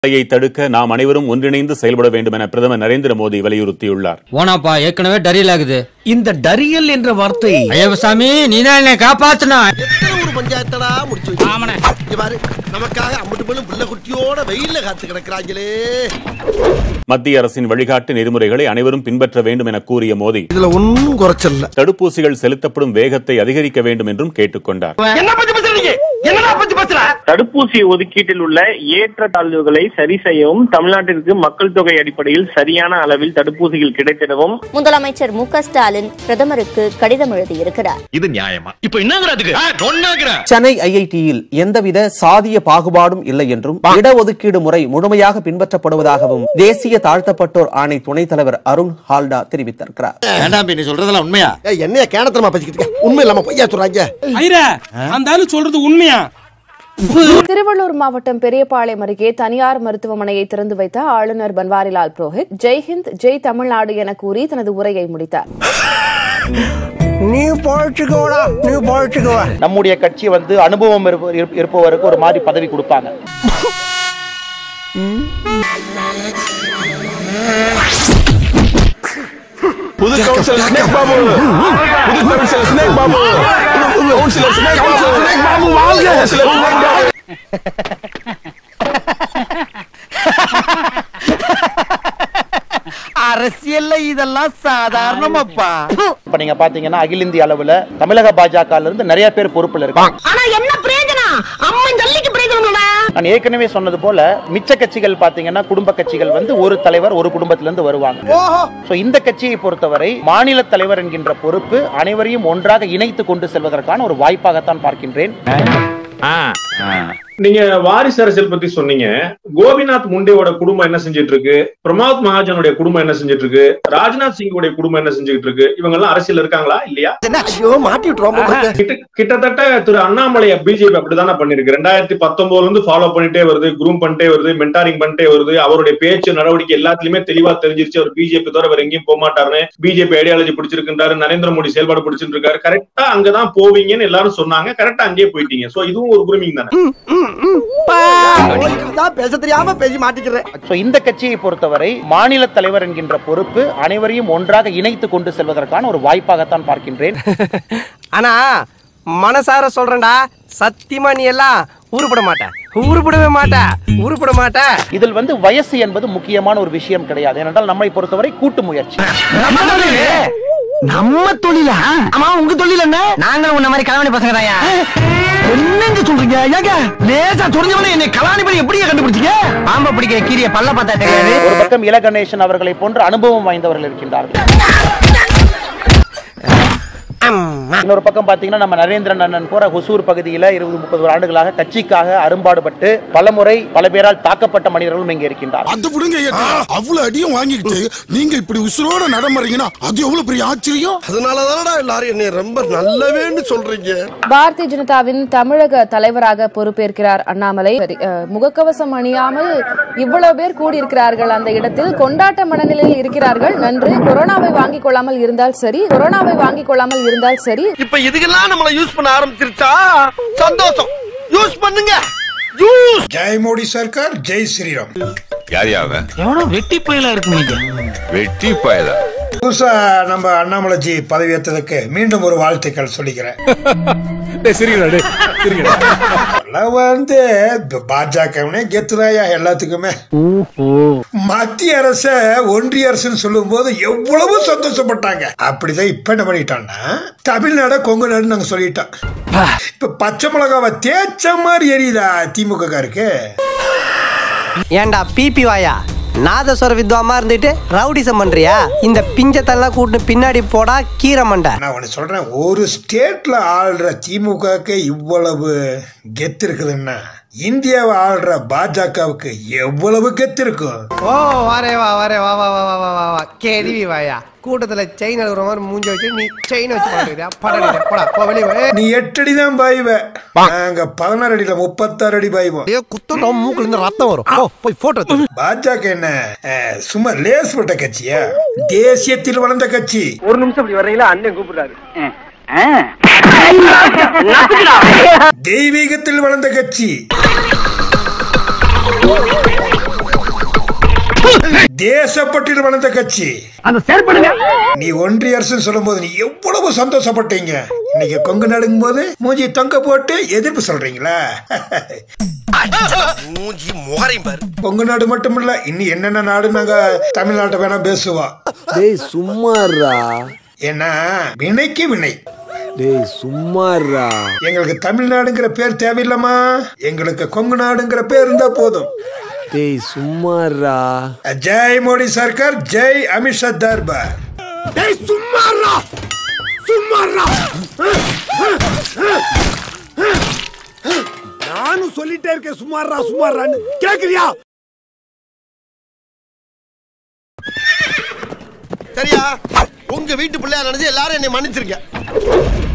கொலையை தடுக்க நாம் அனைவரும் ஒன்றிணைந்து செயல்பட வேண்டும் என பிரதமர் நரேந்திர மோடி வலியுறுத்தியுள்ளார் ஓனாப்பா ஏற்கனவே டரியல் ஆகுது இந்த டரியல் என்ற வார்த்தை ஐயப்பசாமி நீதான் என்னை காப்பாத்தணும் ஒரு பஞ்சாயத்தடா முடிச்சு வச்சு. இங்க பாரு நமக்காக அம்பட்டு பேரும் புள்ள குட்டியோட வெயில்ல காத்து கிடக்குறாங்களே மத்திய அரசின் வழிகாட்டு நெறிமுறைகளை அனைவரும் பின்பற்ற வேண்டும் என கூறிய மோடி இதுல ஒன்னும் குறைச்சல்ல தடுப்பூசிகள் செலுத்தப்படும் வேகத்தை அதிகரிக்க வேண்டும் என்றும் கேட்டுக்கொண்டார் என்ன பத்தி பேசுறீங்க என்னடா பத்தி பேசுற தடுப்பூசி ஒதுக்கீட்டில் உள்ள ஏற்றத்தாழ்வுகளை சரி செய்யவும் தமிழ்நாட்டிற்கு மக்கள் தொகை அடிப்படையில் சரியான அளவில் தடுப்பூசிகள் கிடைத்திடவும் முதலமைச்சர் மு க ஸ்டாலின் பிரதமருக்கு கடிதம் எழுதியிருக்கிறார் இது நியாயமா இப்ப என்னங்கிறதுக்கு ஒன்னாங்கிற சென்னை ஐஐடியில் எந்தவித சாதிய பாகுபாடும் இல்லை என்றும் இடஒதுக்கீடு முறை முழுமையாக பின்பற்றப்படுவதாகவும் தேசிய தாழ்த்தப்பட்டோர் ஆணை துணைத் தலைவர் அருண் ஹால்டா தெரிவித்திருக்கிறார் வேண்டாம் நீ சொல்றதெல்லாம் உண்மையா ஏய், என்னைய கேனத்தனமா பேசிக்கிட்டு இருக்க? உண்மை இல்லாம பொய்யா சொல்றாங்க ஐரா அந்த ஆளு சொல்றது உண்மையா திருவள்ளூர் மாவட்டம் பெரியபாளையம் அருகே தனியார் மருத்துவமனையை திறந்து வைத்த ஆளுநர் பன்வாரிலால் புரோஹித் ஜெய்ஹிந்த் ஜெய் தமிழ்நாடு என கூறி தனது உரையை முடித்தார் நீ பழச்சுக்கோடா நீ பழச்சுக்கோ நம்முடைய கட்சி வந்து அனுபவம் இருப்ப- இருப்ப- இருப்பவருக்கு ஒரு மாதிரி பதவி கொடுப்பாங்க புது கவுன்சிலர் ஸ்னேக் பாபு புது councillor snake Babu councillor snake Babu snake Babu வாழ்க ஸ்னேக் பாபு அரசியல்ல இதெல்லாம் சாதாரணமாப்பா இப்ப நீங்க பாத்தீங்கன்னா அகில இந்திய அளவுல தமிழக பாஜக இருந்து நிறைய பேர் பொறுப்புல இருக்காங்க ஆனா என்ன பிரயோஜனம் அம்மா ஜல்லிக்கு பிரயோஜனம் நான் ஏற்கனவே சொன்னது போல மிச்ச கட்சிகள் பாத்தீங்கன்னா குடும்ப கட்சிகள் வந்து ஒரு தலைவர் ஒரு குடும்பத்தில இருந்து வருவாங்க சோ இந்த கட்சியை பொறுத்தவரை மாநில தலைவர் என்கின்ற பொறுப்பு அனைவரையும் ஒன்றாக இணைத்து கொண்டு செல்வதற்கான ஒரு வாய்ப்பாகத்தான் பார்க்கின்றேன் நீங்க வாரிசு அரசியல் பத்தி சொன்னீங்க கோபிநாத் முண்டேவோட குடும்பம் என்ன செஞ்சிட்டு இருக்கு பிரமாத் மகாஜனுடைய குடும்பம் என்ன செஞ்சிட்டு இருக்கு ராஜ்நாத் சிங்கோடைய குடும்பம் என்ன செஞ்சுட்டு இருக்கு இவங்க எல்லாம் அரசியல் இருக்காங்களா இல்லையா ஐயோ மாட்டி விட்டுருவோம் போல இருக்கு. கிட்ட- கிட்டத்தட்ட திரு அண்ணாமலைய பிஜேபி அப்படிதானே பண்ணிருக்கு ரெண்டாயிரத்தி பத்தொன்பதுல இருந்து ஃபாலோ பண்ணிட்டே வருது குரூம் பண்ணிட்டே வருது மென்டாரிங் பண்ணிட்டே வருது அவருடைய பேச்சு நடவடிக்கை எல்லாத்துலயுமே தெளிவா தெரிஞ்சிருச்சு அவர் பிஜேபி தவிர வேற எங்கேயும் போக மாட்டாருன்னு பிஜேபி ஐடியாலஜி பிடிச்சிருக்கின்றாரு நரேந்திர மோடி செயல்பாடு பிடிச்சிட்டு இருக்காரு கரெக்டா அங்கதான் போவீங்கன்னு எல்லாரும் சொன்னாங்க கரெக்டா அங்கேயே போயிட்டீங்க சோ இதுவும் ஒரு குரூமிங் தானே தான் பேச தெரியாம பேசி மாட்டிக்கிறேன் சோ இந்த கட்சியை பொறுத்தவரை மாநில தலைவர் என்கின்ற பொறுப்பு அனைவரையும் ஒன்றாக இணைத்து கொண்டு செல்வதற்கான ஒரு வாய்ப்பாகத்தான் பார்க்கின்றேன் ஆனா மனசார சொல்றேன்டா சத்தியமா நீ எல்லாம் உருப்பட மாட்ட உருப்படவே மாட்ட உருப்பட மாட்ட இதில் வந்து வயசு என்பது முக்கியமான ஒரு விஷயம் கிடையாது ஏனென்றால் நம்மை பொறுத்தவரை கூட்டு முயற்சி நம்ம தொழிலா ஆமா உங்க தொழில் என்ன நாங்களும் உன்ன மாதிரி கலாணி பசங்க தாயா என்னங்க சொல்றீங்க ஏங்க லேசா சொன்னவனே என்னை கலாணி பண்ணி எப்படிங்க கண்டுபிடிச்சீங்க பாம்ப பிடிக்கிற கீரிய பல்ல பார்த்தா தெரியாது ஒரு பக்கம் இல கணேசன் அவர்களை போன்ற அனுபவம் வாய்ந்தவர்கள் இருக்கின்றார்கள் இன்னொரு பக்கம் பாத்தீங்கன்னா நம்ம நரேந்திரன் அண்ணன் போற ஹொசூர் பகுதியில இருபது முப்பது ஆண்டுகளாக கட்சிக்காக அரும்பாடுபட்டு பலமுறை பல பேரால் தாக்கப்பட்ட மனிதர்களும் இங்கே இருக்கின்றார் அது விடுங்க ஐயா. அவ்வளவு அடியும் வாங்கிக்கிட்டு நீங்க இப்படி உசுரோட நடமறீங்கன்னா அது எவ்வளவு பெரிய ஆச்சரியம் அதனாலதானடா எல்லாரும் என்னை ரொம்ப நல்லவேன்னு சொல்றீங்க பாரதிய ஜனதாவின் தமிழக தலைவராக பொறுப்பேற்கிறார் அண்ணாமலை சரி, அஹ், முகக்கவசம் அணியாமல் இவ்வளவு பேர் கூடியிருக்கிறார்கள் அந்த இடத்தில் கொண்டாட்ட மனநிலையில் இருக்கிறார்கள் நன்று கொரோனாவை வாங்கிக் கொள்ளாமல் இருந்தால் சரி கொரோனாவை வாங்கிக் கொள்ளாமல் இருந்தால் சரி இப்ப இதுக்கெல்லாம் நம்மள யூஸ் பண்ண ஆரம்பிச்சிருச்சா சந்தோஷம் யூஸ் பண்ணுங்க யூஸ் ஜெய் மோடி சர்க்கார் ஜெய் ஸ்ரீராம் யார் யாவ எவனோ வெட்டி பயிலா இருக்கு வெட்டி பயல புதுசா நம்ம அண்ணாமலைஜி பதவி ஏற்றதுக்கு மீண்டும் ஒரு வாழ்த்துக்கள் சொல்லிக்கிறேன் எல்லாம் வந்து பாஜகவனே கெத்துதாயா எல்லாத்துக்குமே மத்திய அரச ஒன்றிய அரசுன்னு சொல்லும் போது எவ்வளவு சந்தோஷப்பட்டாங்க அப்படிதான் இப்ப என்ன பண்ணிட்டான்னா தமிழ்நாட கொங்கு நாடு நாங்க சொல்லிட்டோம் இப்ப பச்சை மிளகாவை தேய்ச்ச மாதிரி எரியுதா திமுக இருக்கு ஏன்டா பிபி வாயா நாதஸ்வர வித்வாமா இருந்துட்டு ரவுடிசம் பண்றியா இந்த பிஞ்சத்தெல்லாம் கூட்டு பின்னாடி போடா கீரை மண்டை நான் ஒன்று சொல்றேன் ஒரு ஸ்டேட்ல ஆள்ற திமுகவுக்கு இவ்வளவு கெத்து இருக்குதுன்னா இந்தியாவை ஆள்ற பாஜகவுக்கு எவ்வளவு கெத்து இருக்கும் ஓ வரே வா வரே வா வா வா வா வா வா வா கேள்வி வாயா கூட்டத்துல செயின் அழுகுற மாதிரி மூஞ்ச வச்சு நீ செயின் வச்சு பாக்குறியா படம் போடா போ வெளியே வா. நீ எட்டு அடி தான் பாய்வ நாங்க பதினாறு அடியில முப்பத்தாறு அடி பாய்வோம் குத்தம் மூக்குல இருந்து ரத்தம் வரும் போ, போய் போட்டோ எடுத்து பாஜக என்ன அஹ், சும்மா லேஸ் பட்ட கட்சியா தேசியத்தில் வளர்ந்த கட்சி ஒரு நிமிஷம் இப்படி வர்றீங்களா அண்ணன் கூப்பிடுறாரு தெய்வீகத்தில் வளர்ந்த கட்சி தேசப்பட்டில் வளர்ந்த கட்சி அந்த செயற்படுங்க நீ ஒன்றிய அரசு சொல்லும் போது நீ எவ்வளவு சந்தோஷப்பட்டீங்க இன்னைக்கு கொங்கு நடுங்கும் போது மூஞ்சி தொங்க போட்டு எதிர்ப்பு சொல்றீங்களா மூஞ்சி முகரையும் பாரு கொங்கு நாடு மட்டும் இல்ல இன்னும் என்னென்ன நாடு நாங்க தமிழ்நாட்டை வேணா பேசுவோம் டேய் சும்மாறா ஏன்னா வினைக்கு வினை டேய் சும்மாறா எங்களுக்கு தமிழ்நாடுங்கிற பேர் தேவையில்லம்மா எங்களுக்கு கொங்கு நாடுங்கிற பேர் இருந்தா போதும் டேய் சும்மாறா ஜெய் மோடி சர்க்கார் ஜெய் அமித்ஷா தர்பார் டேய் சும்மாறா சும்மாறா நானும் சொல்லிட்டே இருக்கேன் சும்மாறா சும்மாறான்னு கேக்குறியா சரியா உங்க வீட்டு பிள்ளையா நினைச்சு எல்லாரும் என்னை மன்னிச்சிருக்க